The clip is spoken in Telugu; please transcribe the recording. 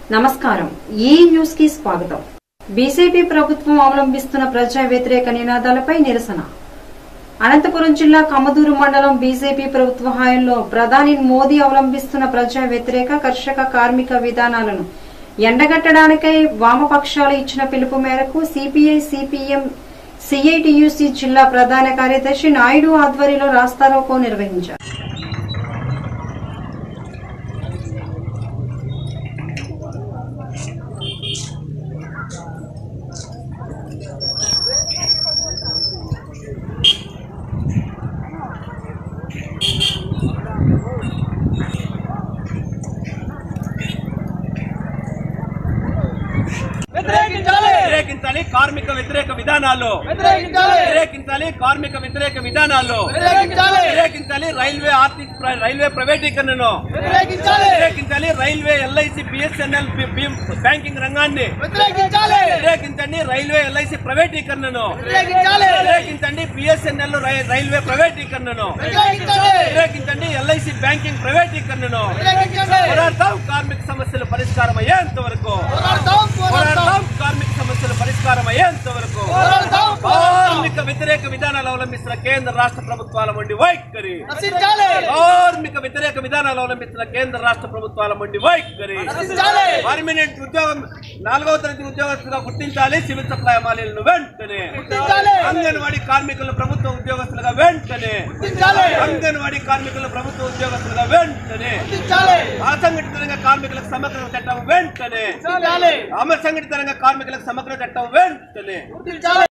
నమస్కారం ఈ న్యూస్ కి స్వాగతం బీజేపీ ప్రభుత్వం అవలంబిస్తున్న ప్రజా వ్యతిరేక నినాదాలపై నిరసన అనంతపురం జిల్లా కమదూరు మండలం బీజేపీ ప్రభుత్వ హయాంలో ప్రధాని మోదీ అవలంబిస్తున్న ప్రజా వ్యతిరేక కర్షక కార్మిక విధానాలను ఎండగట్టడానికై వామపక్షాలు ఇచ్చిన పిలుపు మేరకు సిపిఐ సిపిఎం సిఐటియుసి జిల్లా ప్రధాన కార్యదర్శి నాయుడు ఆధ్వర్యంలో రాస్తారోకో నిర్వహించారు వ్యతిరేకించాలి వ్యతిరేకించాలి కార్మిక వ్యతిరేక విధానాలు వ్యతిరేకించాలి వ్యతిరేకించాలి కార్మిక వ్యతిరేక విధానాలు వ్యతిరేకించాలి వ్యతిరేకించాలి రైల్వే ఆర్థిక ప్ర- రైల్వే ప్రైవేటీకరణను వ్యతిరేకించాలి వ్యతిరేకించాలి రైల్వే ఎల్ఐసి బిఎస్ఎన్ఎల్ బ్యాంకింగ్ రంగాన్ని వ్యతిరేకించాలి వ్యతిరేకించండి రైల్వే ఎల్ఐసి ప్రైవేటీకరణను వ్యతిరేకించాలి వ్యతిరేకించండి బిఎస్ఎన్ఎల్ రైల్వే ప్రైవేటీకరణను వ్యతిరేకించాలి వ్యతిరేకించండి ఎల్ఐసి బ్యాంకింగ్ ప్రైవేటీకరణను వ్యతిరేకించాలి పోరాడతాం కార్మిక సమస్యలు పరిష్కారం అయ్యేంత వరకు పోరాడతాం పోరాడతాం పోరాడతాం కార్మిక సమస్యలు పరిష్కారం అయ్యేంత వరకు పోరాడతాం కార్మిక వ్యతిరేక విధానాలు అవలంబిస్తున్న కేంద్ర రాష్ట్ర ప్రభుత్వాల వంటి వైఖరి నశించాలి కార్మిక వ్యతిరేక విధానాలు అవలంబిస్తున్న కేంద్ర రాష్ట్ర ప్రభుత్వాల వంటి వైఖరి నశించాలి పర్మనెంట్ ఉద్యోగం నాలుగవ తరగతి ఉద్యోగస్తులుగా గుర్తించాలి సివిల్ సప్లై మాలీలను వెంటనే గుర్తించాలి. అంగన్వాడీ కార్మికులను ప్రభుత్వ ఉద్యోగస్తులుగా వెంటనే గుర్తించాలి. అంగన్వాడీ కార్మికులను ప్రభుత్వ ఉద్యోగస్తులుగా వెంటనే గుర్తించాలి అసంఘటిత రంగ కార్మికులకు సమగ్ర చట్టం వెంటనే గుర్తించాలి అమర సంఘటిత రంగ కార్మికులకు సమగ్ర చట్టం వెంటనే గుర్తించాలి